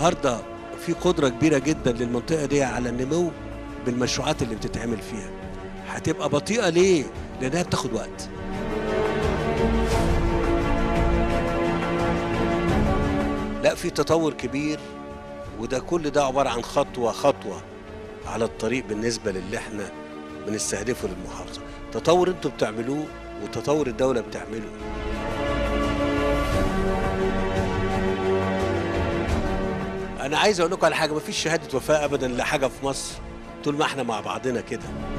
النهارده في قدره كبيره جدا للمنطقه دي على النمو بالمشروعات اللي بتتعمل فيها هتبقى بطيئه ليه لانها بتاخد وقت لا في تطور كبير وده كل ده عباره عن خطوه خطوه على الطريق بالنسبه للي احنا بنستهدفه للمحافظه تطور انتوا بتعملوه وتطور الدوله بتعمله انا عايز اقول لكم على حاجه مفيش شهاده وفاه ابدا لحاجه في مصر طول ما احنا مع بعضنا كده